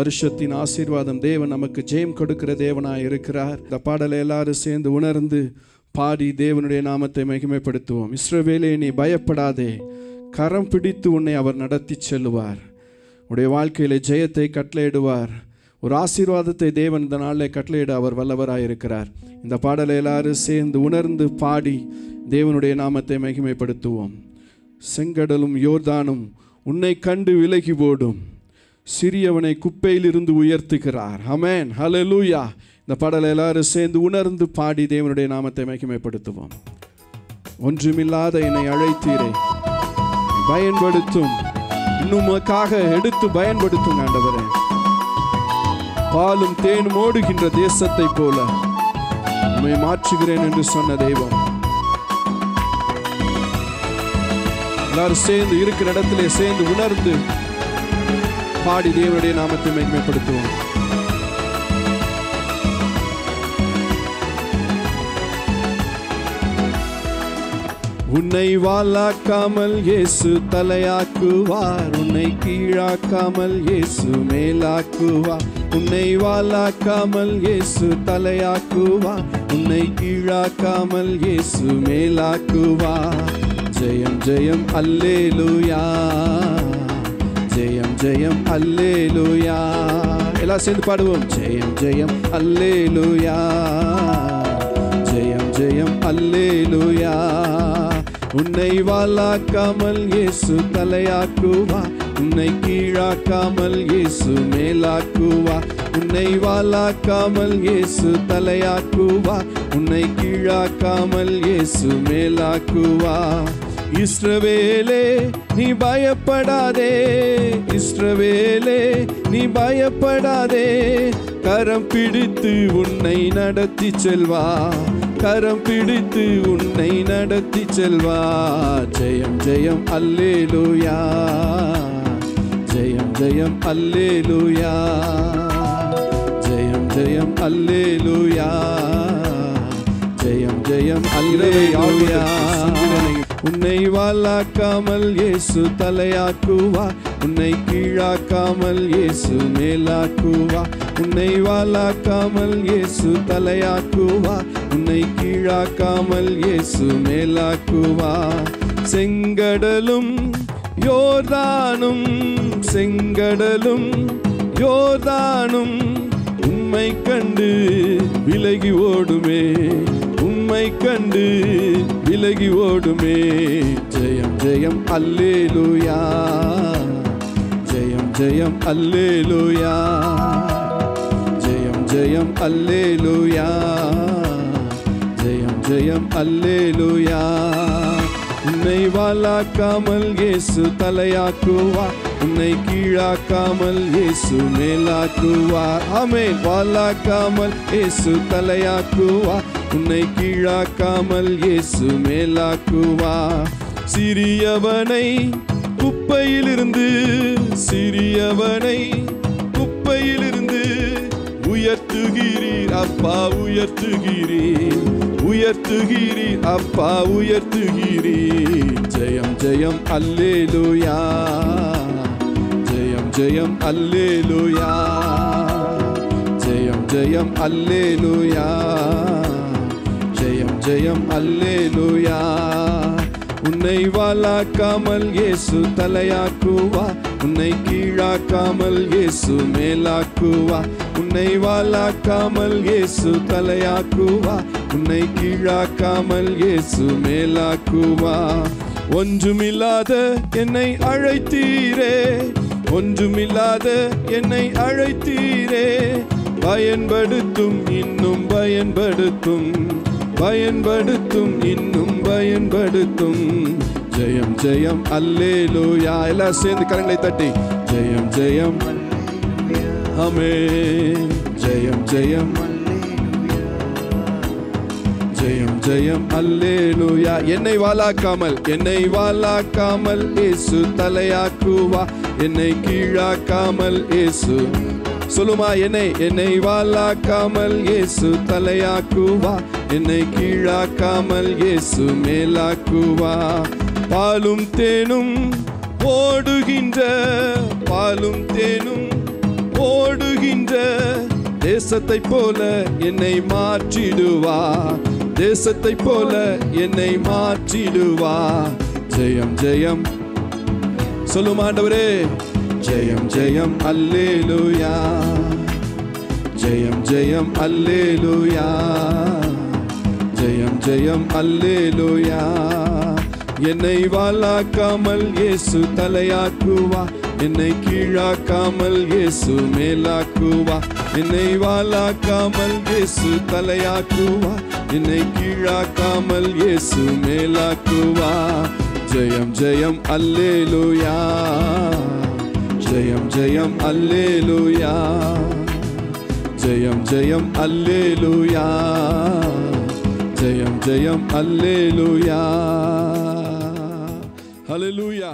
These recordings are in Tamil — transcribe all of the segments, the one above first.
வருஷத்தின் ஆசீர்வாதம் தேவன் நமக்கு ஜெயம் கொடுக்கிற தேவனாய் இருக்கிறார் இந்த பாடலை எல்லாரும் சேர்ந்து உணர்ந்து பாடி தேவனுடைய நாமத்தை மகிமைப்படுத்துவோம் இஸ்ரவேலே நீ பயப்படாதே கரம் பிடித்து உன்னை அவர் நடத்தி செல்லுவார் உடைய வாழ்க்கையிலே ஜெயத்தை கட்டளையிடுவார் ஒரு ஆசீர்வாதத்தை தேவன் இந்த நாளில் கட்டளையிட அவர் வல்லவராய் இருக்கிறார் இந்த பாடலை எல்லாரும் சேர்ந்து உணர்ந்து பாடி தேவனுடைய நாமத்தை மகிமைப்படுத்துவோம் செங்கடலும் யோர்தானும் உன்னை கண்டு விலகி ஓடும் சிறியவனை குப்பையிலிருந்து உயர்த்துகிறார் அமேன் ஹalleluya இந்த பாடலை எல்லாரும் சேர்ந்து உணர்ந்து பாடி தேவனுடைய நாமத்தை மகிமைப்படுத்துவோம் ஒன்றுமில்லாத என்னை அழைத்தீரே பயன்படுத்தும் இன்னும் உமக்காக எடுத்து பயன்படுத்தும் ஆண்டவரே பாலும் தேனும் ஓடுகின்ற தேசத்தை போல உம்மை மாற்றுகிறேன் என்று சொன்ன தெய்வம் எல்லாரும் சேர்ந்து இருக்கிற இடத்திலே சேர்ந்து உணர்ந்து பாடி தேவனுடைய நாமத்தை மேன்மைப்படுத்துவோம் உன்னை வாலாக்காமல் இயேசு தலையாக்குவார் உன்னை கீழாக்காமல் இயேசு மேலாக்குவார் உன்னை வாலாக்காமல் இயேசு தலையாக்குவார் உன்னை கீழாக்காமல் இயேசு மேலாக்குவார் ஜெயம் ஜெயம் அல்லேலூயா ஜெயம் ஜெயம் அல்லேலூயா எல்லாம் சேர்ந்து பாடுவோம் ஜெயம் ஜெயம் அல்லேலூயா ஜெயம் ஜெயம் அல்லேலூயா உன்னை வாலாக்காமல் இயேசு தலையாக்குவா உன்னை கீழாக்காமல் இயேசு மேலாக்குவா உன்னை வாலாக்காமல் இயேசு தலையாக்குவா உன்னை கீழாக்காமல் இயேசு மேலாக்குவா இஸ்ரவேலே நீ பயப்படாதே இஸ்ரவேலே நீ பயப்படாதே கரம் பிடித்து உன்னை நடத்தி செல்வா கரம் பிடித்து உன்னை நடத்தி செல்வா ஜெயம் ஜெயம் அல்லேலூயா ஜெயம் ஜெயம் அல்லேலூயா ஜெயம் ஜெயம் அல்லேலூயா ஜெயம் ஜெயம் அல்லேலூயா உன்னை வாலாக்காமல் இயேசு தலையாக்குவா உன்னை கீழாக்காமல் இயேசு மேலாக்குவா உன்னை வாலாக்காமல் இயேசு தலையாக்குவா உன்னை கீழாக்காமல் இயேசு மேலாக்குவா செங்கடலும் யோர்தானும் செங்கடலும் யோர்தானும் உம்மை கண்டு விலகி ஓடுமே உம்மை கண்டு விலகி ஓடுமே ஜெயம் ஜெயம் அல்லேலூயா ஜெயம் ஜெயம் அல்லேலூயா ஜெயம் ஜெயம் அல்லேலூயா ஜெயம் ஜெயம் அல்லேலூயா உன்னை வாலாக்காமல் இயேசு தலையாக்குவா உன்னை கீழாக்காமல் இயேசு மேலாக்குவா ஆமே வாலாக்காமல் இயேசு தலையாக்குவா உன்னை கீழாக்காமல் இயேசு மேலாக்குவா சிறியவனை குப்பையிலிருந்து சிறியவனை குப்பையிலிருந்து உயர்த்துகிறீர் அப்பா உயர்த்துகிறீர் உயர்த்துகிறீர் அப்பா உயர்த்துகிறீர் ஜெயம் ஜெயம் அல்லேலூயா ஜெயம் ஜெயம் அல்லேலூயா ஜெயம் ஜெயம் அல்லேலூயா ஜெயம் ஜெயம் அல்லேலூயா உன்னை வாலாக்காமல் இயேசு தலையாக்குவா உன்னை கீழாக்காமல் இயேசு மேலாக்குவா உன்னை வாலாக்காமல் இயேசு தலையாக்குவா உன்னை கீழாக்காமல் இயேசு மேலாக்குவா ஒன்றுமில்லாத என்னை அழைத்தீரே ஒன்றுமில்லாத என்னை அழைத்தீரே பயன்படுத்தும் இன்னும் பயன்படுத்தும் பயன்படுத்தும் இன்னும் பயன்படுத்தும் ஜெயம் ஜெயம் அல்லேலூயா எல்லாம் சேர்ந்து கரங்களை தட்டி ஜெயம் ஜெயம் அமே ஜெயம் ஜெயம் ஜெயம் ஜெயம் அல்லேலூயா என்னை வாலாக்காமல் என்னை வாலாக்காமல் இயேசு தலையாக்குவா என்னை கீழாக்காமல் இயேசு சொல்லுமா என்னை என்னை வாலாக்காமல் இயேசு தலையாக்குவா என்னை கீழாக்காமல் இயேசு மேலாக்குவா பாலும் தேனும் ஓடுகின்ற பாலும் தேனும் ஓடுகின்ற தேசத்தை போல என்னை மாற்றிடுவா தேசத்தை போல என்னை மாற்றிடுவா ஜெயம் ஜெயம் சொல்லும் ஆண்டவரே ஜெயம் ஜெயம் அல்லேலூயா ஜெயம் ஜெயம் அல்லேலூயா ஜெயம் ஜெயம் அல்லேலூயா என்னை வாலாக்காமல் இயேசு தலையாக்குவா என்னை கீழாக்காமல் இயேசு மேலாக்குவா என்னை வாலாக்காமல் இயேசு தலையாக்குவா என்னை கீழாக்காமல் இயேசு மேலாக்குவா ஜெயம் ஜெயம் அல்லேலூயா ஜெயம் ஜெயம் அல்லேலூயா ஜெயம் ஜெயம் அல்லேலூயா ஜெயம் ஜெயம் அல்லேலூயா ஹalleluya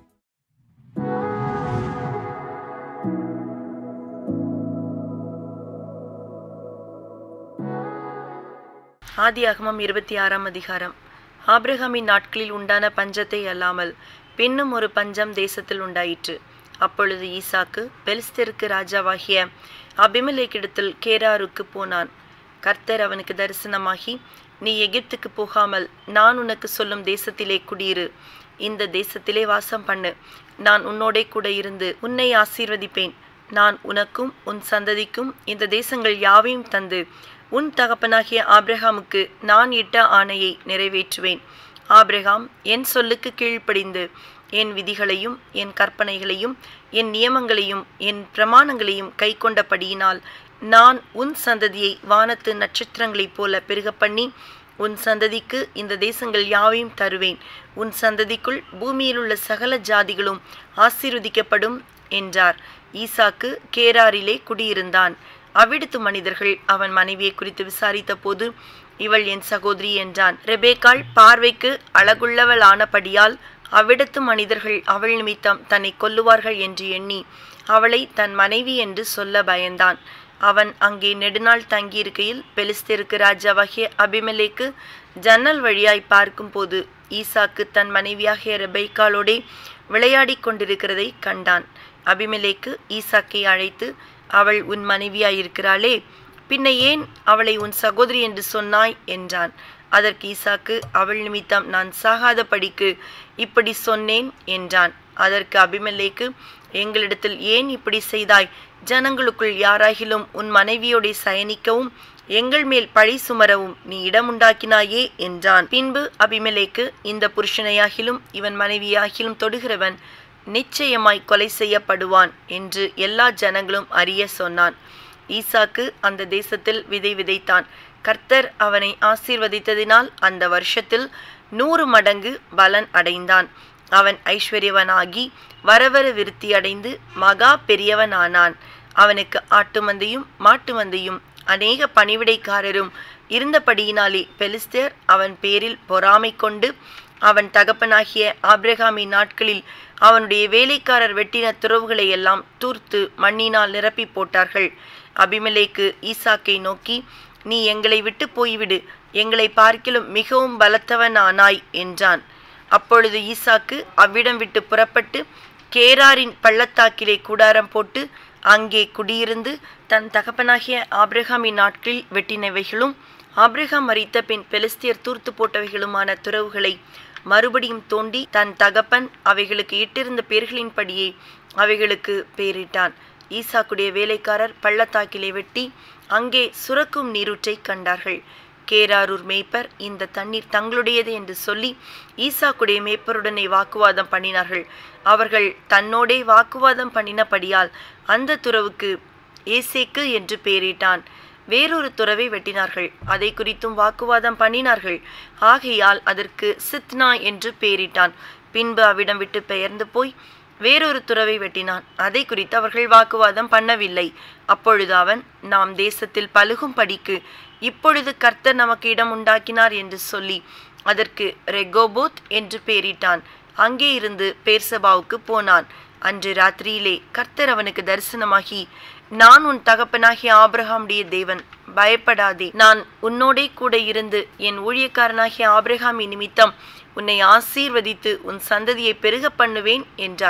ஆதியாகமம் இருபத்தி ஆறாம் அதிகாரம் ஆபிரகாமின் நாட்களில் உண்டான பஞ்சத்தை அல்லாமல் பின்னும் ஒரு பஞ்சம் தேசத்தில் உண்டாயிற்று அப்பொழுது ஈசாக்கு பெலிஸ்தருக்கு ராஜாவாகிய அபிமெலேக்கிடத்தில் கேராருக்கு போனான் கர்த்தர் அவனுக்கு தரிசனமாகி நீ எகிப்துக்கு போகாமல் நான் உனக்கு சொல்லும் தேசத்திலே குடியிரு இந்த தேசத்திலே வாசம் பண்ணு நான் உன்னோடே கூட இருந்து உன்னை ஆசீர்வதிப்பேன் நான் உனக்கும் உன் சந்ததிக்கும் இந்த தேசங்கள் யாவையும் தந்து உன் தகப்பனாகிய ஆபிரகாமுக்கு நான் இட்ட ஆணையை நிறைவேற்றுவேன் ஆபிரகாம் என் சொல்லுக்கு கீழ்ப்படிந்து என் விதிகளையும் என் கற்பனைகளையும் என் நியமங்களையும் என் பிரமாணங்களையும் கைக்கொண்டபடியினால் நான் உன் சந்ததியை வானத்து நட்சத்திரங்களைப் போல பெருகப் பண்ணி உன் சந்ததிக்கு இந்த தேசங்கள் யாவையும் தருவேன் உன் சந்ததிக்குள் பூமியில் உள்ள சகல ஜாதிகளும் ஆசீர்வதிக்கப்படும் என்றார் ஈசாக்கு கேராரிலே குடியிருந்தான் அவ்விடத்து மனிதர்கள் அவன் மனைவியை குறித்து விசாரித்த போது இவள் என் சகோதரி என்றான் ரெபேக்காள் பார்வைக்கு அழகுள்ளவள் ஆனபடியால் அவ்விடத்து மனிதர்கள் அவள் நிமித்தம் தன்னை கொல்லுவார்கள் என்று எண்ணி அவளை தன் மனைவி என்று சொல்ல பயந்தான் அவன் அங்கே நெடுநாள் தங்கியிருக்கையில் பெலிஸ்தருக்கு ராஜாவாகிய அபிமெலேக்கு ஜன்னல் வழியாய் பார்க்கும்போது ஈசாக்கு தன் மனைவியாகிய ரெபைக்காளோடே விளையாடிக் கொண்டிருக்கிறதை கண்டான் அபிமெலேக்கு ஈசாக்கை அழைத்து அவள் உன் மனைவியாயிருக்கிறாளே பின்ன ஏன் அவளை உன் சகோதரி என்று சொன்னாய் என்றான் அதற்கு ஈசாக்கு அவள் நிமித்தம் நான் சாகாத படிக்கு இப்படி சொன்னேன் என்றான் அதற்கு அபிமெலேக்கு எங்களிடத்தில் ஏன் இப்படி செய்தாய் ஜனங்களுக்குள் யாராகிலும் உன் மனைவியோடே சயனிக்கவும் எங்கள் மேல் பழி சுமரவும் நீ இடமுண்டாக்கினாயே என்றான் பின்பு அபிமெலேக்கு இந்த புருஷனையாகிலும் இவன் மனைவியாகிலும் தொடுகிறவன் நிச்சயமாய் கொலை செய்யப்படுவான் என்று எல்லா ஜனங்களும் அறிய சொன்னான் ஈசாக்கு அந்த தேசத்தில் விதை விதைத்தான் கர்த்தர் அவனை ஆசீர்வதித்ததினால் அந்த வருஷத்தில் நூறு மடங்கு பலன் அடைந்தான் அவன் ஐஸ்வர்யவனாகி வரவர விருத்தி அடைந்து மகா பெரியவனானான் அவனுக்கு ஆட்டு மந்தையும் மாட்டு மந்தையும் அநேக பணிவிடைக்காரரும் இருந்தபடியினாலே பெலிஸ்தர் அவன் பேரில் பொறாமை கொண்டு அவன் தகப்பனாகிய ஆபிரகாமின் நாட்களில் அவனுடைய வேலைக்காரர் வெட்டின துறவுகளை எல்லாம் தூர்த்து மண்ணினால் நிரப்பி போட்டார்கள் அபிமெலேக்கு ஈசாக்கை நோக்கி நீ எங்களை விட்டு போய்விடு எங்களை பார்க்கிலும் மிகவும் பலத்தவனானாய் என்றான் அப்பொழுது ஈசாக்கு அவ்விடம் விட்டு புறப்பட்டு கேராரின் பள்ளத்தாக்கிலே கூடாரம் போட்டு அங்கே குடியிருந்து தன் தகப்பனாகிய ஆபிரகாமின் நாட்களில் வெட்டினவைகளும் ஆபிரகாம் மறித்த பின் பெலிஸ்தியர் தூர்த்து போட்டவைகளுமான துறவுகளை மறுபடியும் தோண்டி தன் தகப்பன் அவைகளுக்கு இட்டிருந்த பேர்களின்படியே அவைகளுக்கு பேரிட்டான் ஈசாக்குடைய வேலைக்காரர் பள்ளத்தாக்கிலே வெட்டி அங்கே சுரக்கும் நீரூற்றை கண்டார்கள் கேராரூர் மேய்ப்பர் இந்த தண்ணீர் தங்களுடையது என்று சொல்லி ஈசாக்குடைய மேய்ப்பருடனே வாக்குவாதம் பண்ணினார்கள் அவர்கள் தன்னோடே வாக்குவாதம் பண்ணினபடியால் அந்த துறவுக்கு ஏசேக்கு என்று பெயரிட்டான் வேறொரு துறவை வெட்டினார்கள் அதை குறித்தும் வாக்குவாதம் பண்ணினார்கள் ஆகையால் அதற்கு சித்னா என்று பெயரிட்டான் பின்பு அவ்விடம் விட்டு பெயர்ந்து போய் வேறொரு துறவை வெட்டினான் அதை குறித்து அவர்கள் வாக்குவாதம் பண்ணவில்லை அப்பொழுது அவன் நாம் தேசத்தில் பழுகும் படிக்கு இப்பொழுது கர்த்தர் நமக்கு இடம் உண்டாக்கினார் என்று சொல்லி அதற்கு ரெகோபோத் என்று பெயரிட்டான் அங்கே இருந்து பேர்சபாவுக்கு போனான் அன்று ராத்திரியிலே கர்த்தர் அவனுக்கு தரிசனமாகி நான் உன் தகப்பனாகிய ஆபிரகாமுடைய தேவன் பயப்படாதே நான் உன்னோடே கூட இருந்து என் ஊழியக்காரனாகிய ஆபிரகாமின் நிமித்தம் உன்னை ஆசீர்வதித்து உன் சந்ததியை பெருக பண்ணுவேன் என்றார்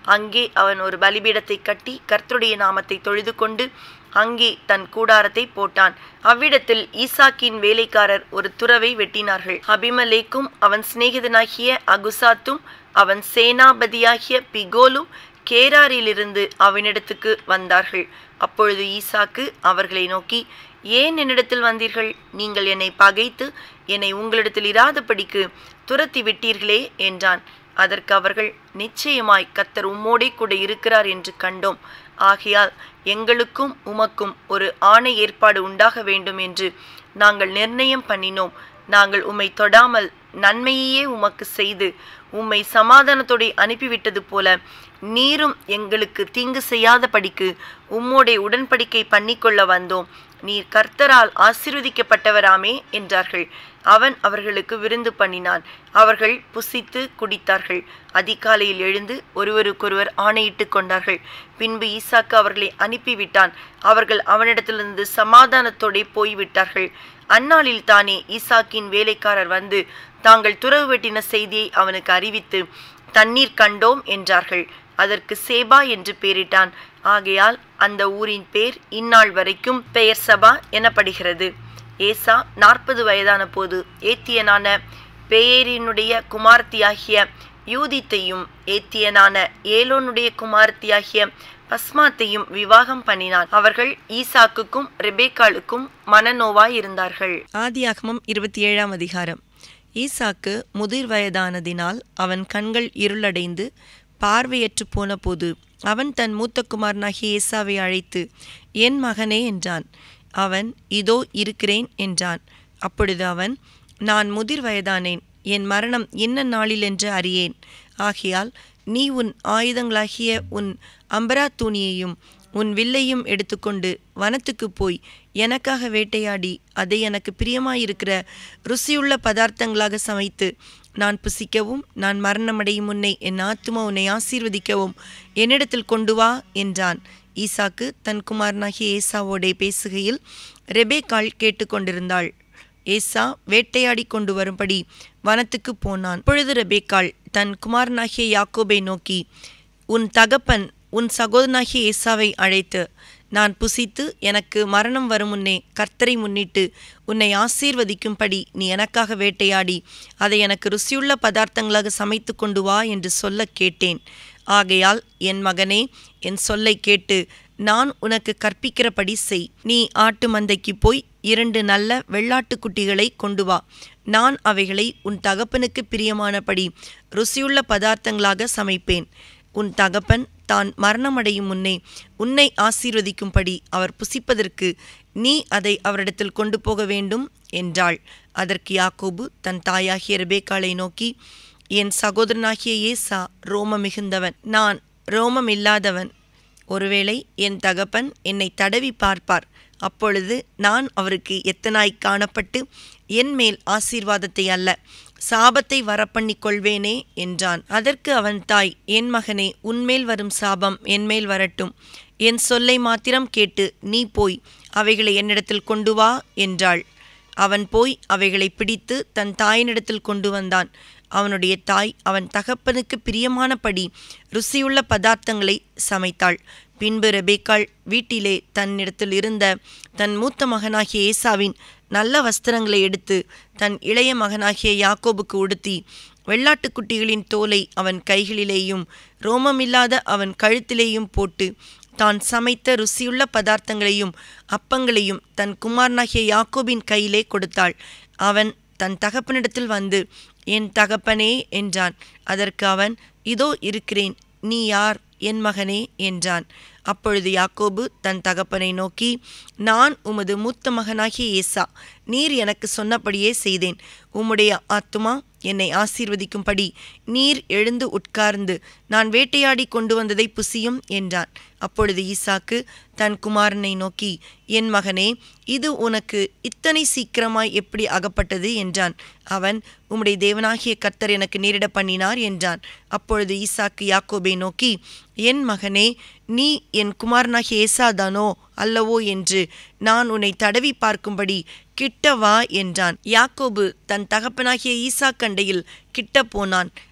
அங்கே அவன் ஒரு பலிபீடத்தை கட்டி கர்த்தருடைய நாமத்தை தொழுது கொண்டு அங்கே தன் கூடாரத்தை போட்டான் அவ்விடத்தில் ஈசாக்கின் வேலைக்காரர் ஒரு துறவை வெட்டினார்கள் அபிமலேக்கும் அவன் சிநேகிதனாகிய அகுசாத்தும் அவன் சேனாபதியாகிய பிகோலும் கேராரிலிருந்து அவனிடத்துக்கு வந்தார்கள் அப்பொழுது ஈசாக்கு அவர்களை நோக்கி ஏன் என்னிடத்தில் வந்தீர்கள் நீங்கள் என்னை பகைத்து என்னை உங்களிடத்தில் இராதபடிக்கு துரத்தி விட்டீர்களே என்றான் அதற்கு அவர்கள் நிச்சயமாய் கத்தர் உம்மோடே கூட இருக்கிறார் என்று கண்டோம் ஆகையால் எங்களுக்கும் உமக்கும் ஒரு ஆணை ஏற்பாடு உண்டாக வேண்டும் என்று நாங்கள் நிர்ணயம் பண்ணினோம் நாங்கள் உம்மை தொடாமல் நன்மையையே உமக்கு செய்து உம்மை சமாதானத்தோടെ அனுப்பிவிட்டது போல நீரும் எங்களுக்கு தீங்கு செய்யாதபடிக்கு உம்மோடே உடன்படிக்கை பண்ணிக்கொள்ள வந்தோம் நீர் கர்த்தரால் ஆசீர்வதிக்கப்பட்டவராமே என்றார்கள் அவன் அவர்களுக்கு விருந்து பண்ணினான் அவர்கள் புசித்து குடித்தார்கள் அதிகாலையில் எழுந்து ஒருவருக்கொருவர் ஆணையிட்டு கொண்டார்கள் பின்பு ஈசாக்கு அவர்களை அனுப்பிவிட்டான் அவர்கள் அவனிடத்திலிருந்து சமாதானத்தோடே போய்விட்டார்கள் அந்நாளில் தானே ஈசாக்கின் வேலைக்காரர் வந்து தாங்கள் துறவு வெட்டின செய்தியை அவனுக்கு அறிவித்து தண்ணீர் கண்டோம் என்றார்கள் அதற்கு சேபா என்று பெயரிட்டான் ஆகையால் அந்த ஊரின் பேர் இந்நாள் வரைக்கும் பெயர் சபா எனப்படுகிறது ஏசா நாற்பது வயதான போது ஏத்தியனான பேயேரினுடைய குமார்த்தியாகிய யூதித்தையும் ஏத்தியனான ஏலோனுடைய குமார்த்தியாகிய பஸ்மாத்தையும் விவாகம் பண்ணினான் அவர்கள் ஈசாக்குக்கும் ரெபேக்காளுக்கும் மனநோவாய் இருந்தார்கள் ஆதியாகமம் இருபத்தி ஏழாம் அதிகாரம் ஈசாக்கு முதிர் வயதானதினால் அவன் கண்கள் இருளடைந்து பார்வையற்று போனபோது அவன் தன் மூத்த குமாரனாகிய ஏசாவை அழைத்து என் மகனே என்றான் அவன் இதோ இருக்கிறேன் என்றான் அப்பொழுது அவன் நான் முதிர் வயதானேன் என் மரணம் என்ன நாளில் என்று அறியேன் ஆகையால் நீ உன் ஆயுதங்களாகிய உன் அம்பரா தூணியையும் உன் வில்லையும் எடுத்துக்கொண்டு வனத்துக்கு போய் எனக்காக வேட்டையாடி அதை எனக்கு பிரியமாயிருக்கிற ருசியுள்ள பதார்த்தங்களாக சமைத்து நான் புசிக்கவும் நான் மரணமடையும் முன்னே என் ஆத்துமா உன்னை ஆசீர்வதிக்கவும் என்னிடத்தில் கொண்டு வா என்றான் ஈசாக்கு தன் குமாரனாகிய ஏசாவோடே பேசுகையில் ரெபேக்காள் கேட்டுக்கொண்டிருந்தாள் ஏசா வேட்டையாடி கொண்டு வரும்படி வனத்துக்கு போனான் பொழுது ரெபேக்காள் தன் குமாரனாகிய யாக்கோபை நோக்கி உன் தகப்பன் உன் சகோதரனாகிய ஏசாவை அழைத்து நான் புசித்து எனக்கு மரணம் வரும் முன்னே கர்த்தரை முன்னிட்டு உன்னை ஆசீர்வதிக்கும்படி நீ எனக்காக வேட்டையாடி அதை எனக்கு ருசியுள்ள பதார்த்தங்களாக சமைத்து கொண்டு வா என்று சொல்ல கேட்டேன் ஆகையால் என் மகனே என் சொல்லை கேட்டு நான் உனக்கு கற்பிக்கிறபடி செய் நீ ஆட்டு மந்தைக்கு போய் இரண்டு நல்ல வெள்ளாட்டுக்குட்டிகளை கொண்டு வா நான் அவைகளை உன் தகப்பனுக்கு பிரியமானபடி ருசியுள்ள பதார்த்தங்களாக சமைப்பேன் உன் தகப்பன் தான் மரணமடையும் முன்னே உன்னை ஆசீர்வதிக்கும்படி அவர் புசிப்பதற்கு நீ அதை அவரிடத்தில் கொண்டு போக வேண்டும் என்றாள் அதற்கு யாக்கோபு தன் தாயாகிய ரெபேக்காளை நோக்கி என் சகோதரனாகிய ஏசா ரோம மிகுந்தவன் நான் ரோமம் இல்லாதவன் ஒருவேளை என் தகப்பன் என்னை தடவி பார்ப்பார் அப்பொழுது நான் அவருக்கு எத்தனாய் காணப்பட்டு என் மேல் ஆசீர்வாதத்தை அல்ல சாபத்தை வரப்பண்ணிக் கொள்வேனே என்றான் அதற்கு அவன் தாய் என் மகனே உன்மேல் வரும் சாபம் என்மேல் வரட்டும் என் சொல்லை மாத்திரம் கேட்டு நீ போய் அவைகளை என்னிடத்தில் கொண்டு வா என்றாள் அவன் போய் அவைகளை பிடித்து தன் தாயினிடத்தில் கொண்டு வந்தான் அவனுடைய தாய் அவன் தகப்பனுக்கு பிரியமானபடி ருசியுள்ள பதார்த்தங்களை சமைத்தாள் பின்பு ரெபேக்காள் வீட்டிலே தன்னிடத்தில் இருந்த தன் மூத்த மகனாகிய ஏசாவின் நல்ல வஸ்திரங்களை எடுத்து தன் இளைய மகனாகிய யாக்கோபுக்கு உடுத்தி வெள்ளாட்டுக்குட்டிகளின் தோலை அவன் கைகளிலேயும் ரோமமில்லாத அவன் கழுத்திலேயும் போட்டு தான் சமைத்த ருசியுள்ள பதார்த்தங்களையும் அப்பங்களையும் தன் குமாரனாகிய யாக்கோபின் கையிலே கொடுத்தாள் அவன் தன் தகப்பனிடத்தில் வந்து என் தகப்பனே என்றான் அதற்கு அவன் இதோ இருக்கிறேன் நீ யார் என் மகனே என்றான் அப்பொழுது யாக்கோபு தன் தகப்பனை நோக்கி நான் உமது மூத்த மகனாகிய ஏசா நீர் எனக்கு சொன்னபடியே செய்தேன் உம்முடைய ஆத்துமா என்னை ஆசீர்வதிக்கும்படி நீர் எழுந்து உட்கார்ந்து நான் வேட்டையாடி கொண்டு வந்ததை புசியும் என்றான் அப்பொழுது ஈசாக்கு தன் குமாரனை நோக்கி என் மகனே இது உனக்கு இத்தனை சீக்கிரமாய் எப்படி அகப்பட்டது என்றான் அவன் உம்முடைய தேவனாகிய கர்த்தர் எனக்கு நேரிட பண்ணினார் என்றான் அப்பொழுது ஈசாக்கு யாக்கோபை நோக்கி என் மகனே நீ என் குமாரனாகிய ஏசாதானோ அல்லவோ என்று நான் உன்னை தடவி பார்க்கும்படி கிட்ட வா என்றான் யாக்கோபு தன் தகப்பனாகிய ஈசா கண்டையில் கிட்ட போனான்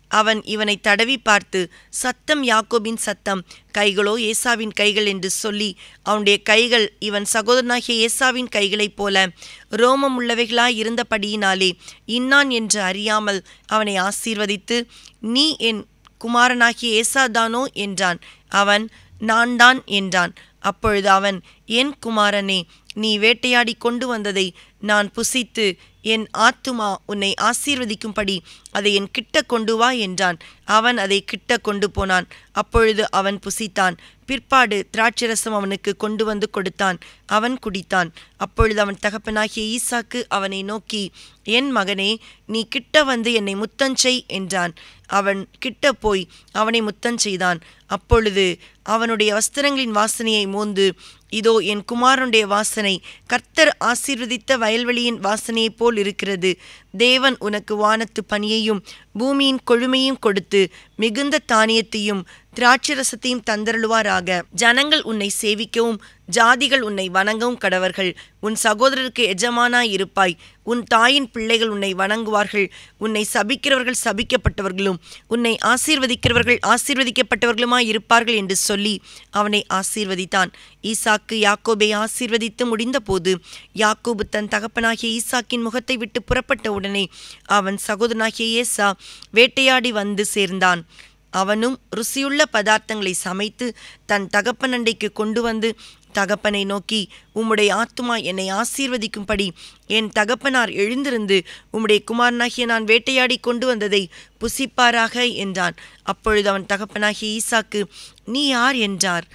அவன் இவனை தடவி பார்த்து சத்தம் யாக்கோபின் சத்தம் கைகளோ ஏசாவின் கைகள் என்று சொல்லி அவனுடைய கைகள் இவன் சகோதரனாகிய ஏசாவின் கைகளைப் போல ரோமம் உள்ளவைகளாய் இருந்தபடியினாலே இன்னான் என்று அறியாமல் அவனை ஆசீர்வதித்து நீ என் குமாரனாகிய ஏசாதானோ என்றான் அவன் நான் தான் என்றான் அப்பொழுது அவன் என் குமாரனே நீ வேட்டையாடி கொண்டு வந்ததை நான் புசித்து என் ஆத்துமா உன்னை ஆசீர்வதிக்கும்படி அதை என் கிட்ட கொண்டு வா என்றான் அவன் அதை கிட்ட கொண்டு போனான் அப்பொழுது அவன் புசித்தான் பிற்பாடு திராட்சரசம் அவனுக்கு கொண்டு வந்து கொடுத்தான் அவன் குடித்தான் அப்பொழுது அவன் தகப்பனாகிய ஈசாக்கு அவனை நோக்கி என் மகனே நீ கிட்ட வந்து என்னை முத்தஞ்செய் என்றான் அவன் கிட்ட போய் அவனை முத்தஞ்செய்தான் அப்பொழுது அவனுடைய வஸ்திரங்களின் வாசனையை மோந்து இதோ என் குமாரனுடைய வாசனை கர்த்தர் ஆசீர்வதித்த வயல்வெளியின் வாசனையைப் போல் இருக்கிறது தேவன் உனக்கு வானத்து பனியையும் பூமியின் கொழுமையும் கொடுத்து மிகுந்த தானியத்தையும் திராட்சரசத்தையும் தந்தருளுவாராக ஜனங்கள் உன்னை சேவிக்கவும் ஜாதிகள் உன்னை வணங்கவும் கடவர்கள் உன் சகோதரருக்கு எஜமானாய் இருப்பாய் உன் தாயின் பிள்ளைகள் உன்னை வணங்குவார்கள் உன்னை சபிக்கிறவர்கள் சபிக்கப்பட்டவர்களும் உன்னை ஆசீர்வதிக்கிறவர்கள் ஆசீர்வதிக்கப்பட்டவர்களுமாய் இருப்பார்கள் என்று சொல்லி அவனை ஆசீர்வதித்தான் ஈசாக்கு யாக்கோபை ஆசீர்வதித்து முடிந்தபோது யாக்கோபு தன் தகப்பனாகிய ஈசாக்கின் முகத்தை விட்டு புறப்பட்ட உடனே அவன் சகோதரனாகிய ஏசா வேட்டையாடி வந்து சேர்ந்தான் அவனும் ருசியுள்ள பதார்த்தங்களை சமைத்து தன் தகப்பன் அண்டைக்கு கொண்டு வந்து தகப்பனை நோக்கி உம்முடைய ஆத்துமா என்னை ஆசீர்வதிக்கும்படி என் தகப்பனார் எழுந்திருந்து உம்முடைய குமாரனாகிய நான் வேட்டையாடி கொண்டு வந்ததை புசிப்பாராக என்றான் அப்பொழுது அவன் தகப்பனாகிய ஈசாக்கு நீ யார் என்றார்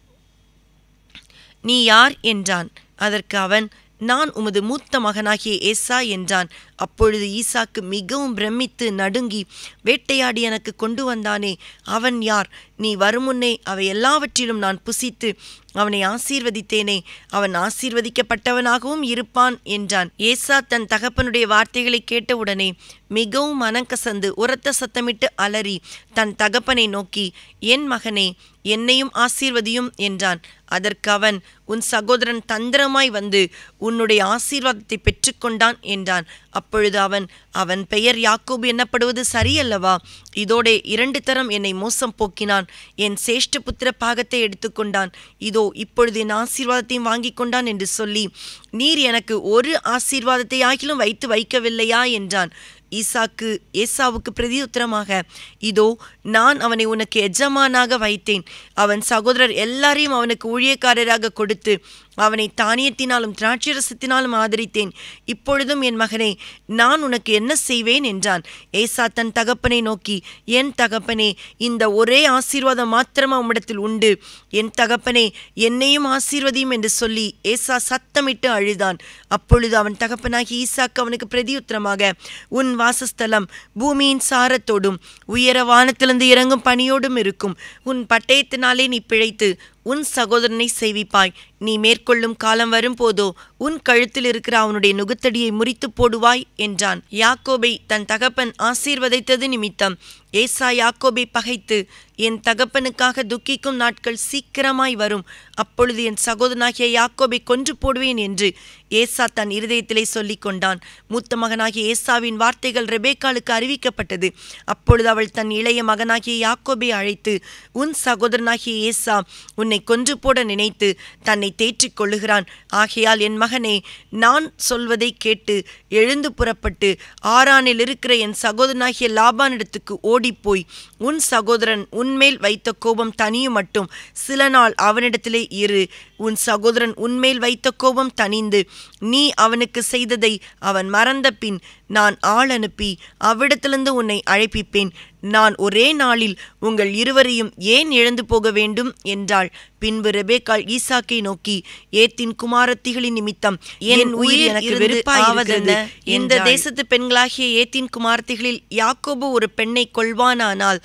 நீ யார் என்றான் அதற்கு அவன் நான் உமது மூத்த மகனாகிய ஏசா என்றான் அப்பொழுது ஈசாக்கு மிகவும் பிரமித்து நடுங்கி வேட்டையாடி எனக்கு கொண்டு வந்தானே அவன் யார் நீ வருமுன்னே அவை எல்லாவற்றிலும் நான் புசித்து அவனை ஆசீர்வதித்தேனே அவன் ஆசீர்வதிக்கப்பட்டவனாகவும் இருப்பான் என்றான் ஏசா தன் தகப்பனுடைய வார்த்தைகளை கேட்டவுடனே மிகவும் மனக்கசந்து உரத்த சத்தமிட்டு அலறி தன் தகப்பனை நோக்கி என் மகனே என்னையும் ஆசீர்வதியும் என்றான் அதற்கு அவன் உன் சகோதரன் தந்திரமாய் வந்து உன்னுடைய ஆசீர்வாதத்தை பெற்றுக்கொண்டான் என்றான் அப்பொழுது அவன் அவன் பெயர் யாக்கோபு என்னப்படுவது சரியல்லவா இதோடே இரண்டு தரம் என்னை மோசம் போக்கினான் என் சேஷ்ட புத்திர பாகத்தை எடுத்துக்கொண்டான் இதோ இப்பொழுது என் ஆசீர்வாதத்தையும் வாங்கி கொண்டான் என்று சொல்லி நீர் எனக்கு ஒரு ஆசீர்வாதத்தை ஆகிலும் வைத்து வைக்கவில்லையா என்றான் ஈசாக்கு ஏசாவுக்கு பிரதியுத்தரமாக இதோ நான் அவனை உனக்கு எஜமானாக வைத்தேன் அவன் சகோதரர் எல்லாரையும் அவனுக்கு ஊழியக்காரராக கொடுத்து அவனை தானியத்தினாலும் திராட்சரசத்தினாலும் ஆதரித்தேன் இப்பொழுதும் என் மகனே நான் உனக்கு என்ன செய்வேன் என்றான் ஏசா தன் தகப்பனை நோக்கி என் தகப்பனே இந்த ஒரே ஆசீர்வாதம் மாத்திரமா உம்மிடத்தில் உண்டு என் தகப்பனே என்னையும் ஆசீர்வதியும் என்று சொல்லி ஏசா சத்தமிட்டு அழுதான் அப்பொழுது அவன் தகப்பனாகி ஈசாக்கு அவனுக்கு பிரதியுத்தரமாக உன் வாசஸ்தலம் பூமியின் சாரத்தோடும் உயர வானத்திலிருந்து இறங்கும் பனியோடும் இருக்கும் உன் பட்டயத்தினாலே நீ பிழைத்து உன் சகோதரனை செய்விப்பாய் நீ மேற்கொள்ளும் காலம் வரும்போதோ உன் கழுத்தில் இருக்கிற அவனுடைய நுகுத்தடியை முறித்து போடுவாய் என்றான் யாக்கோபை தன் தகப்பன் ஆசீர்வதித்தது நிமித்தம் ஏசா யாக்கோபை பகைத்து என் தகப்பனுக்காக துக்கிக்கும் நாட்கள் சீக்கிரமாய் வரும் அப்பொழுது என் சகோதரனாகிய யாக்கோபை கொன்று போடுவேன் என்று ஏசா தன் இருதயத்திலே சொல்லிக் கொண்டான் மூத்த மகனாகிய ஏசாவின் வார்த்தைகள் ரெபேக்காளுக்கு அறிவிக்கப்பட்டது அப்பொழுது அவள் தன் இளைய மகனாகிய யாக்கோபை அழைத்து உன் சகோதரனாகிய ஏசா உன்னை கொன்று போட நினைத்து தன்னை தேற்றிக் கொள்ளுகிறான் ஆகையால் என் மகனே நான் சொல்வதை கேட்டு எழுந்து புறப்பட்டு ஆரானில் இருக்கிற என் சகோதரனாகிய லாபானிடத்துக்கு ஓடிப்போய் உன் சகோதரன் உன்மேல் வைத்த கோபம் தனியும் மட்டும் சில நாள் அவனிடத்திலே இரு உன் சகோதரன் உன்மேல் வைத்த கோபம் தணிந்து நீ அவனுக்கு செய்ததை அவன் மறந்த பின் நான் ஆள் அனுப்பி அவ்விடத்திலிருந்து உன்னை அழைப்பிப்பேன் நான் ஒரே நாளில் உங்கள் இருவரையும் ஏன் இழந்து போக வேண்டும் என்றாள் பின்பு ரெபேக்காள் ஈசாக்கை நோக்கி ஏத்தின் குமாரத்திகளின் நிமித்தம் என் உயிர் எனக்கு வெறுப்பாவதென்ன இந்த தேசத்து பெண்களாகிய ஏத்தின் குமாரத்திகளில் யாக்கோபு ஒரு பெண்ணை கொள்வானானால்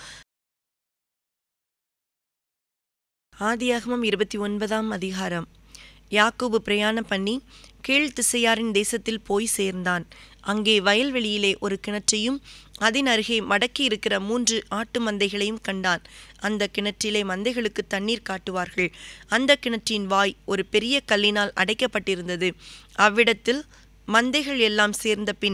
ஆதியாகமம் இருபத்தி ஒன்பதாம் அதிகாரம் யாக்கோபு பிரயாணம் பண்ணி கீழ் திசையாரின் தேசத்தில் போய் சேர்ந்தான் அங்கே வயல்வெளியிலே ஒரு கிணற்றையும் அதன் அருகே மடக்கி இருக்கிற மூன்று ஆட்டு மந்தைகளையும் கண்டான் அந்த கிணற்றிலே மந்தைகளுக்கு தண்ணீர் காட்டுவார்கள் அந்த கிணற்றின் வாய் ஒரு பெரிய கல்லினால் அடைக்கப்பட்டிருந்தது அவ்விடத்தில் மந்தைகள் எல்லாம் சேர்ந்த பின்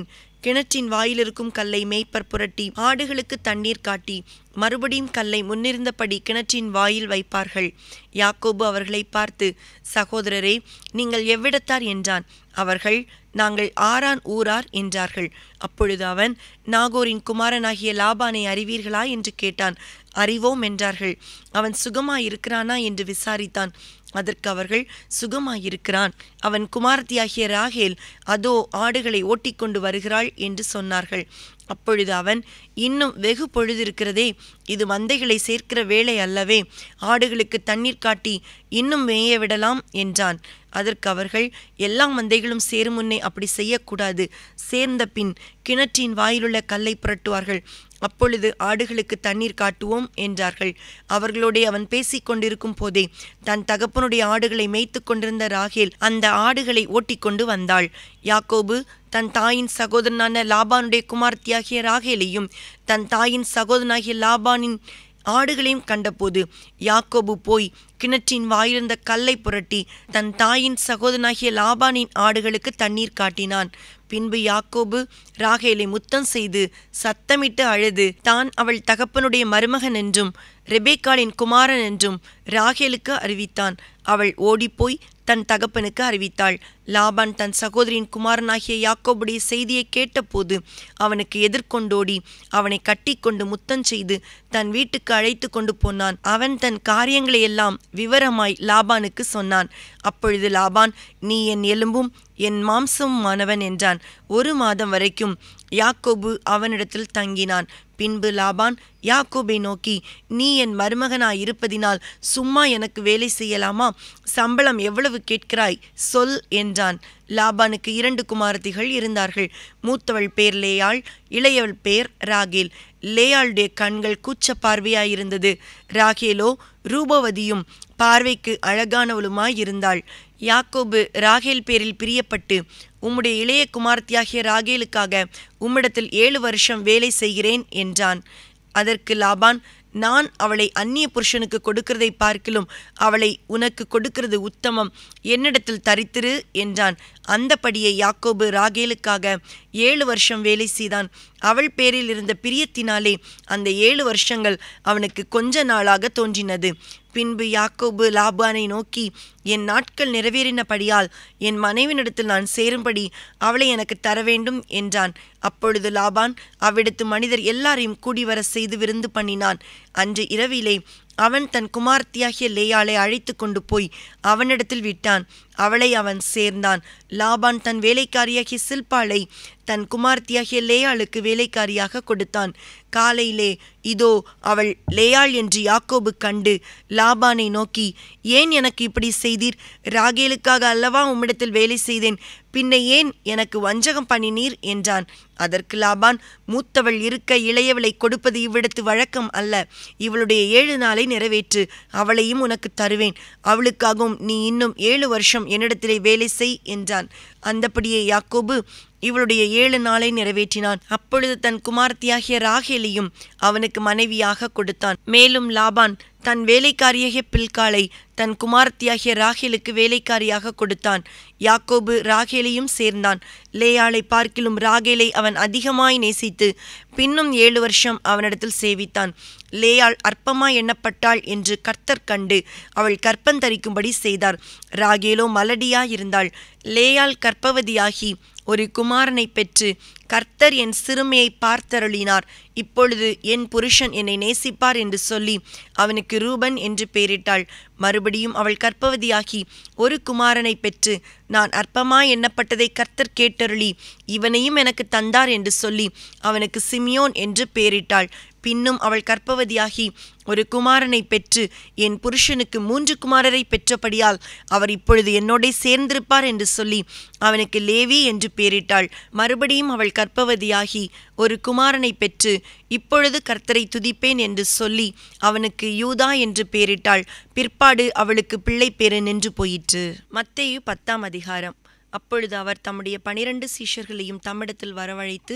கிணற்றின் வாயிலிருக்கும் கல்லை மேய்ப்பர் புரட்டி ஆடுகளுக்கு தண்ணீர் காட்டி மறுபடியும் கல்லை முன்னிருந்தபடி கிணற்றின் வாயில் வைப்பார்கள் யாக்கோபு அவர்களை பார்த்து சகோதரரே நீங்கள் எவ்விடத்தார் என்றான் அவர்கள் நாங்கள் ஆரான் ஊரார் என்றார்கள் அப்பொழுது அவன் நாகோரின் குமாரனாகிய லாபானை அறிவீர்களா என்று கேட்டான் அறிவோம் என்றார்கள் அவன் சுகமாயிருக்கிறானா என்று விசாரித்தான் அதற்கு அவர்கள் சுகமாயிருக்கிறான் அவன் குமாரத்தியாகிய ராகேல் அதோ ஆடுகளை ஓட்டிக்கொண்டு வருகிறாள் என்று சொன்னார்கள் அப்பொழுது அவன் இன்னும் வெகு பொழுதிருக்கிறதே இது மந்தைகளை சேர்க்கிற வேலை அல்லவே ஆடுகளுக்கு தண்ணீர் காட்டி இன்னும் மேய விடலாம் என்றான் அதற்கு அவர்கள் எல்லா மந்தைகளும் சேரும் முன்னே அப்படி செய்யக்கூடாது சேர்ந்த பின் கிணற்றின் வாயிலுள்ள கல்லை புரட்டுவார்கள் அப்பொழுது ஆடுகளுக்கு தண்ணீர் காட்டுவோம் என்றார்கள் அவர்களோடே அவன் பேசிக் கொண்டிருக்கும் போதே தன் தகப்பனுடைய ஆடுகளை மேய்த்து கொண்டிருந்த ராகேல் அந்த ஆடுகளை ஓட்டிக்கொண்டு வந்தாள் யாக்கோபு தன் தாயின் சகோதரனான லாபானுடைய குமார்த்தியாகிய ராகேலையும் தன் தாயின் சகோதரனாகிய லாபானின் ஆடுகளையும் கண்டபோது யாக்கோபு போய் கிணற்றின் வாயிருந்த கல்லை புரட்டி தன் தாயின் சகோதரனாகிய லாபானின் ஆடுகளுக்கு தண்ணீர் காட்டினான் பின்பு யாக்கோபு ராகேலை முத்தம் செய்து சத்தமிட்டு அழுது தான் அவள் தகப்பனுடைய மருமகன் என்றும் ரெபேக்காளின் குமாரன் என்றும் ராகேலுக்கு அறிவித்தான் அவள் ஓடிப்போய் தன் தகப்பனுக்கு அறிவித்தாள் லாபான் தன் சகோதரியின் குமாரனாகிய யாக்கோபுடைய செய்தியை கேட்டபோது அவனுக்கு எதிர்கொண்டோடி அவனை கட்டிக்கொண்டு முத்தம் செய்து தன் வீட்டுக்கு அழைத்து கொண்டு போனான் அவன் தன் காரியங்களை எல்லாம் விவரமாய் லாபானுக்கு சொன்னான் அப்பொழுது லாபான் நீ என் எலும்பும் என் மாம்சமுமானவன் என்றான் ஒரு மாதம் வரைக்கும் யாக்கோபு அவனிடத்தில் தங்கினான் பின்பு லாபான் யாக்கோபை நோக்கி நீ என் மருமகனாய் இருப்பதினால் சும்மா எனக்கு வேலை செய்யலாமா சம்பளம் எவ்வளவு கேட்கிறாய் சொல் என்றான் லாபானுக்கு இரண்டு குமாரத்திகள் இருந்தார்கள் மூத்தவள் பேர் லேயாள் இளையவள் பேர் ராகேல் லேயாளுடைய கண்கள் கூச்ச பார்வையாயிருந்தது ராகேலோ ரூபவதியும் பார்வைக்கு அழகானவளுமாய் இருந்தாள் யாக்கோபு ராகேல் பேரில் பிரியப்பட்டு உம்முடைய இளைய குமார்த்தியாகிய ராகேலுக்காக உம்மிடத்தில் ஏழு வருஷம் வேலை செய்கிறேன் என்றான் அதற்கு லாபான் நான் அவளை அந்நிய புருஷனுக்கு கொடுக்கிறதை பார்க்கிலும் அவளை உனக்கு கொடுக்கிறது உத்தமம் என்னிடத்தில் தரித்திரு என்றான் அந்தபடியே யாக்கோபு ராகேலுக்காக ஏழு வருஷம் வேலை செய்தான் அவள் பேரில் இருந்த பிரியத்தினாலே அந்த ஏழு வருஷங்கள் அவனுக்கு கொஞ்ச நாளாக தோன்றினது பின்பு யாக்கோபு லாபானை நோக்கி என் நாட்கள் நிறைவேறினபடியால் என் மனைவினிடத்தில் நான் சேரும்படி அவளை எனக்கு தர வேண்டும் என்றான் அப்பொழுது லாபான் அவ்விடத்து மனிதர் எல்லாரையும் கூடிவர செய்து விருந்து பண்ணினான் அன்று இரவிலே அவன் தன் குமார்த்தியாகிய லேயாளை அழைத்து கொண்டு போய் அவனிடத்தில் விட்டான் அவளை அவன் சேர்ந்தான் லாபான் தன் வேலைக்காரியாகிய சில்பாளை தன் குமார்த்தியாகிய லேயாளுக்கு வேலைக்காரியாக கொடுத்தான் காலையிலே இதோ அவள் லேயாள் என்று யாக்கோபு கண்டு லாபானை நோக்கி ஏன் எனக்கு இப்படி செய்தீர் ராகேலுக்காக அல்லவா உம்மிடத்தில் வேலை செய்தேன் பின்ன ஏன் எனக்கு வஞ்சகம் பண்ணினீர் என்றான் அதற்கு லாபான் மூத்தவள் இருக்க இளையவளை கொடுப்பது இவ்விடத்து வழக்கம் அல்ல இவளுடைய ஏழு நாளை நிறைவேற்று அவளையும் உனக்கு தருவேன் அவளுக்காகவும் நீ இன்னும் ஏழு வருஷம் என்னிடத்திலே வேலை செய் என்றான் அந்தபடியே யாக்கோபு இவளுடைய ஏழு நாளை நிறைவேற்றினான் அப்பொழுது தன் குமார்த்தியாகிய ராகேலையும் அவனுக்கு மனைவியாக கொடுத்தான் மேலும் லாபான் தன் வேலைக்காரியாகிய பில்காலை தன் குமார்த்தியாகிய ராகேலுக்கு வேலைக்காரியாக கொடுத்தான் யாக்கோபு ராகேலையும் சேர்ந்தான் லேயாளை பார்க்கிலும் ராகேலை அவன் அதிகமாய் நேசித்து பின்னும் ஏழு வருஷம் அவனிடத்தில் சேவித்தான் லேயாள் அற்பமாய் எண்ணப்பட்டாள் என்று கர்த்தர் கண்டு அவள் கற்பந்தரிக்கும்படி செய்தார் ராகேலோ மலடியாயிருந்தாள் லேயாள் கற்பவதியாகி ஒரு குமாரனை பெற்று கர்த்தர் என் சிறுமையை பார்த்தருளினார் இப்பொழுது என் புருஷன் என்னை நேசிப்பார் என்று சொல்லி அவனுக்கு ரூபன் என்று பெயரிட்டாள் மறுபடியும் அவள் கற்பவதியாகி ஒரு குமாரனை பெற்று நான் அற்பமாய் எண்ணப்பட்டதை கர்த்தர் கேட்டருளி இவனையும் எனக்கு தந்தார் என்று சொல்லி அவனுக்கு சிமியோன் என்று பெயரிட்டாள் பின்னும் அவள் கற்பவதியாகி ஒரு குமாரனை பெற்று என் புருஷனுக்கு மூன்று குமாரரை பெற்றபடியால் அவர் இப்பொழுது என்னோடே சேர்ந்திருப்பார் என்று சொல்லி அவனுக்கு லேவி என்று பெயரிட்டாள் மறுபடியும் அவள் கற்பவதியாகி ஒரு குமாரனை பெற்று இப்பொழுது கர்த்தரை துதிப்பேன் என்று சொல்லி அவனுக்கு யூதா என்று பெயரிட்டாள் பிற்பாடு அவளுக்கு பிள்ளை பேரு நின்று போயிற்று மத்தேயு பத்தாம் அதிகாரம் அப்பொழுது அவர் தம்முடைய பனிரண்டு சீஷர்களையும் தம்மிடத்தில் வரவழைத்து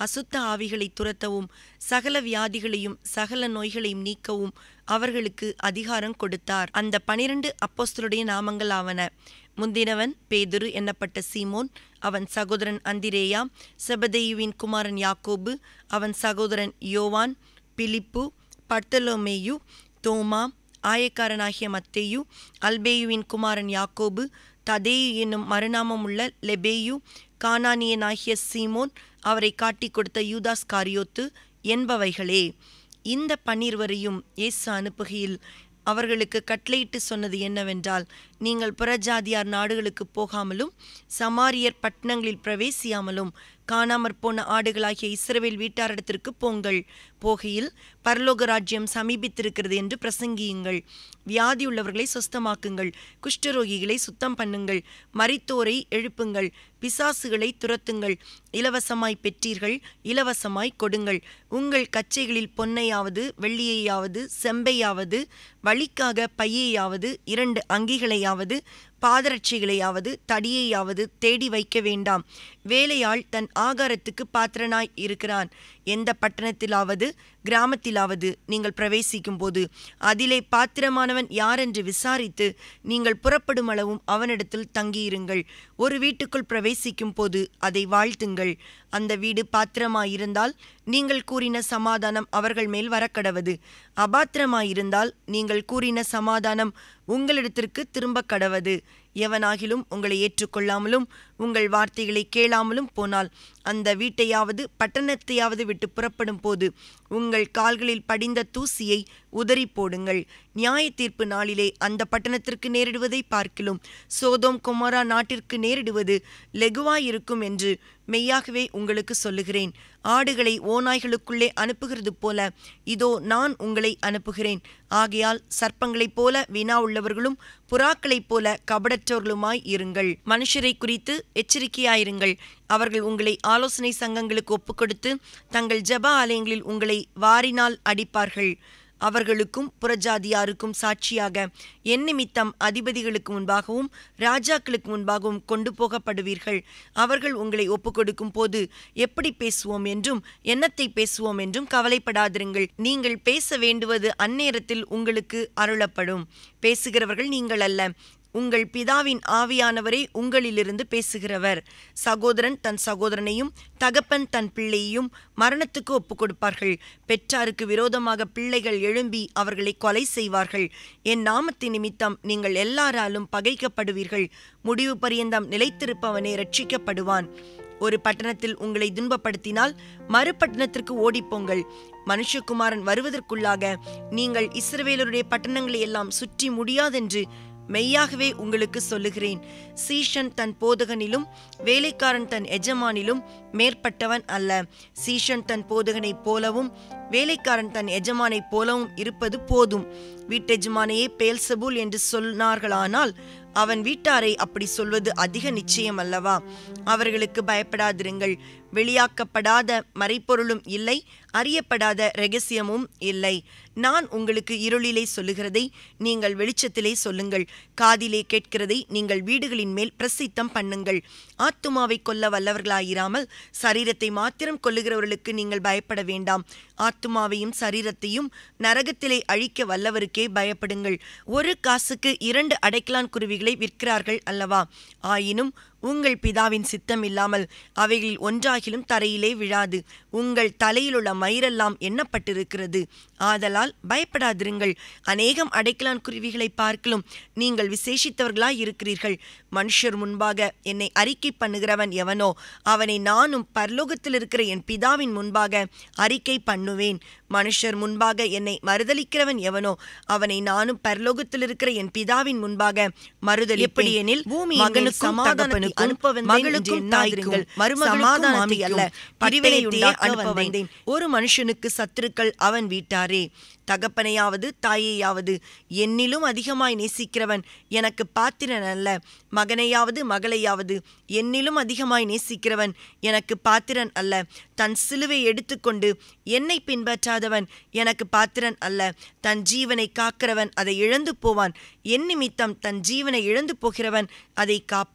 அசுத்த ஆவிகளை துரத்தவும் சகல வியாதிகளையும் சகல நோய்களையும் நீக்கவும் அவர்களுக்கு அதிகாரம் கொடுத்தார் அந்த பனிரெண்டு அப்போஸ்தலருடைய நாமங்கள் ஆவன முந்தினவன் பேதுரு என்னப்பட்ட சீமோன் அவன் சகோதரன் அந்திரேயா செபதேயுவின் குமாரன் யாக்கோபு அவன் சகோதரன் யோவான் பிலிப்பு பர்த்தலோமேயு தோமா ஆயக்காரனாகிய மத்தேயு அல்பேயுவின் குமாரன் யாக்கோபு ததேயு என்னும் மறுநாமமுள்ள லெபேயு கானானியனாகிய சீமோன் அவரை காட்டிக் கொடுத்த யூதாஸ் காரியோத்து என்பவைகளே இந்த பன்னிருவரையும் இயேசு அனுப்புகையில் அவர்களுக்கு கட்டளையிட்டு சொன்னது என்னவென்றால் நீங்கள் புறஜாதியார் நாடுகளுக்கு போகாமலும் சமாரியர் பட்டணங்களில் பிரவேசியாமலும் காணாமற் போன ஆடுகளாகிய இஸ்ரவேல் வீட்டாரிடத்திற்கு போங்கள் போகையில் பரலோக ராஜ்யம் சமீபித்திருக்கிறது என்று பிரசங்கியுங்கள் வியாதியுள்ளவர்களை சுஸ்தமாக்குங்கள் குஷ்டரோகிகளை சுத்தம் பண்ணுங்கள் மரித்தோரை எழுப்புங்கள் பிசாசுகளை துரத்துங்கள் இலவசமாய் பெற்றீர்கள் இலவசமாய் கொடுங்கள் உங்கள் கச்சைகளில் பொன்னையாவது வெள்ளியையாவது செம்பையாவது வழிக்காக பையையாவது இரண்டு அங்கிகளையாவது பாதரட்சிகளையாவது தடியையாவது தேடி வைக்க வேண்டாம் வேலையாள் தன் ஆகாரத்துக்கு பாத்திரனாய் இருக்கிறான் எந்த பட்டணத்திலாவது கிராமத்திலாவது நீங்கள் பிரவேசிக்கும் போது அதிலே பாத்திரமானவன் யாரென்று விசாரித்து நீங்கள் புறப்படும் அளவும் அவனிடத்தில் தங்கியிருங்கள் ஒரு வீட்டுக்குள் பிரவேசிக்கும் போது அதை வாழ்த்துங்கள் அந்த வீடு பாத்திரமாயிருந்தால் நீங்கள் கூறின சமாதானம் அவர்கள் மேல் வரக்கடவது அபாத்திரமாயிருந்தால் நீங்கள் கூறின சமாதானம் உங்களிடத்திற்கு திரும்ப கடவது எவனாகிலும் உங்களை ஏற்றுக்கொள்ளாமலும் உங்கள் வார்த்தைகளை கேளாமலும் போனால் அந்த வீட்டையாவது பட்டணத்தையாவது விட்டு புறப்படும் போது உங்கள் கால்களில் படிந்த தூசியை உதறி போடுங்கள் நியாய தீர்ப்பு நாளிலே அந்த பட்டணத்திற்கு நேரிடுவதை பார்க்கிலும் சோதோம் குமாரா நாட்டிற்கு நேரிடுவது லெகுவாயிருக்கும் என்று மெய்யாகவே உங்களுக்கு சொல்லுகிறேன் ஆடுகளை ஓநாய்களுக்குள்ளே அனுப்புகிறது போல இதோ நான் உங்களை அனுப்புகிறேன் ஆகையால் சர்ப்பங்களைப் போல வினா உள்ளவர்களும் புறாக்களைப் போல கபடற்றவர்களுமாய் இருங்கள் மனுஷரை குறித்து எச்சரிக்கையாயிருங்கள் அவர்கள் உங்களை ஆலோசனை சங்கங்களுக்கு ஒப்புக்கொடுத்து தங்கள் ஜெப ஆலயங்களில் உங்களை வாரினால் அடிப்பார்கள் அவர்களுக்கும் புறஜாதியாருக்கும் சாட்சியாக என் நிமித்தம் அதிபதிகளுக்கு முன்பாகவும் ராஜாக்களுக்கு முன்பாகவும் கொண்டு போகப்படுவீர்கள் அவர்கள் உங்களை ஒப்புக்கொடுக்கும் போது எப்படி பேசுவோம் என்றும் என்னத்தை பேசுவோம் என்றும் கவலைப்படாதிருங்கள் நீங்கள் பேச வேண்டுவது அந்நேரத்தில் உங்களுக்கு அருளப்படும் பேசுகிறவர்கள் நீங்கள் அல்ல உங்கள் பிதாவின் ஆவியானவரே உங்களிலிருந்து பேசுகிறவர் சகோதரன் தன் சகோதரனையும் தகப்பன் தன் பிள்ளையையும் மரணத்துக்கு ஒப்புக் கொடுப்பார்கள் பெற்றாருக்கு விரோதமாக பிள்ளைகள் எழும்பி அவர்களை கொலை செய்வார்கள் என் நாமத்தின் நிமித்தம் நீங்கள் எல்லாராலும் பகைக்கப்படுவீர்கள் முடிவு பரியந்தம் நிலைத்திருப்பவனே ரட்சிக்கப்படுவான் ஒரு பட்டணத்தில் உங்களை துன்பப்படுத்தினால் மறுபட்டணத்திற்கு ஓடிப்போங்கள் மனுஷகுமாரன் வருவதற்குள்ளாக நீங்கள் இஸ்ரவேலருடைய பட்டணங்களை எல்லாம் சுற்றி முடியாதென்று மெய்யாகவே உங்களுக்கு சொல்லுகிறேன் சீஷன் தன் போதகனிலும் வேலைக்காரன் தன் எஜமானிலும் மேற்பட்டவன் அல்ல சீஷன் தன் போதகனைப் போலவும் வேலைக்காரன் தன் எஜமானைப் போலவும் இருப்பது போதும் வீட்டெஜமானையே பேல்சபூல் என்று சொன்னார்களானால் அவன் வீட்டாரை அப்படி சொல்வது அதிக நிச்சயம் அல்லவா அவர்களுக்கு பயப்படாதிருங்கள் வெளியாக்கப்படாத மறைப்பொருளும் இல்லை அறியப்படாத ரகசியமும் இல்லை நான் உங்களுக்கு இருளிலே சொல்லுகிறதை நீங்கள் வெளிச்சத்திலே சொல்லுங்கள் காதிலே கேட்கிறதை நீங்கள் வீடுகளின் மேல் பிரசித்தம் பண்ணுங்கள் ஆத்துமாவை கொல்ல வல்லவர்களாயிராமல் சரீரத்தை மாத்திரம் கொல்லுகிறவர்களுக்கு நீங்கள் பயப்பட வேண்டாம் ஆத்துமாவையும் சரீரத்தையும் நரகத்திலே அழிக்க வல்லவருக்கே பயப்படுங்கள் ஒரு காசுக்கு இரண்டு அடைக்கலான் குருவிகளை விற்கிறார்கள் அல்லவா ஆயினும் உங்கள் பிதாவின் சித்தம் இல்லாமல் அவைகளில் ஒன்றாகிலும் தரையிலே விழாது உங்கள் தலையிலுள்ள மயிரெல்லாம் எண்ணப்பட்டிருக்கிறது ஆதலால் பயப்படாதிருங்கள் அநேகம் அடைக்கலான் குருவிகளை பார்க்கலும் நீங்கள் விசேஷித்தவர்களாய் இருக்கிறீர்கள் மனுஷர் முன்பாக என்னை அறிக்கை பண்ணுகிறவன் எவனோ அவனை நானும் பரலோகத்தில் இருக்கிற என் பிதாவின் முன்பாக அறிக்கை பண்ணுவேன் மனுஷர் முன்பாக என்னை மறுதலிக்கிறவன் எவனோ அவனை நானும் பரலோகத்தில் இருக்கிற என் பிதாவின் முன்பாக மறுதலி எப்படி எனில் பூமி மகனுக்கு சமாதானத்தை அனுப்ப வந்தேன் மகளுக்கும் தாய்க்கும் மருமகனுக்கும் அல்ல பிரிவினையுடைய அனுப்ப வந்தேன் ஒரு மனுஷனுக்கு சத்துருக்கள் அவன் வீட்டாரே தகப்பனையாவது தாயையாவது என்னிலும் அதிகமாய் நேசிக்கிறவன் எனக்கு பாத்திரன் அல்ல மகனையாவது மகளையாவது என்னிலும் அதிகமாய் நேசிக்கிறவன் எனக்கு பாத்திரன் அல்ல தன் சிலுவை எடுத்துக்கொண்டு என்னை பின்பற்றாதவன் எனக்கு பாத்திரன் அல்ல தன் ஜீவனை காக்கிறவன் அதை இழந்து போவான் என் நிமித்தம் தன் ஜீவனை இழந்து போகிறவன் அதை காப்பான்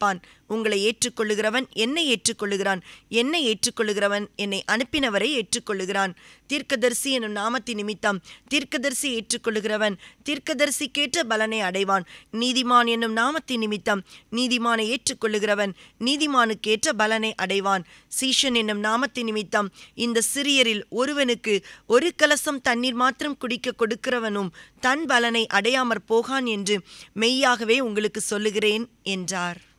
உங்களை ஏற்றுக்கொள்ளுகிறவன் என்னை ஏற்றுக்கொள்ளுகிறான் என்னை ஏற்றுக்கொள்ளுகிறவன் என்னை அனுப்பினவரை ஏற்றுக்கொள்ளுகிறான் தீர்க்கதரிசி என்னும் நாமத்தின் நிமித்தம் தீர்க்கதரிசி ஏற்றுக்கொள்ளுகிறவன் தீர்க்கதரிசிக்கேற்ற பலனை அடைவான் நீதிமான் என்னும் நாமத்தின் நிமித்தம் நீதிமானை ஏற்றுக்கொள்ளுகிறவன் நீதிமானுக்கேற்ற பலனை அடைவான் சீஷன் என்னும் நாமத்தின் நிமித்தம் இந்த சிறியரில் ஒருவனுக்கு ஒரு கலசம் தண்ணீர் மாத்திரம் குடிக்க கொடுக்கிறவனும் தன் பலனை அடையாமற் போகான் என்று மெய்யாகவே உங்களுக்கு சொல்லுகிறேன் என்றார்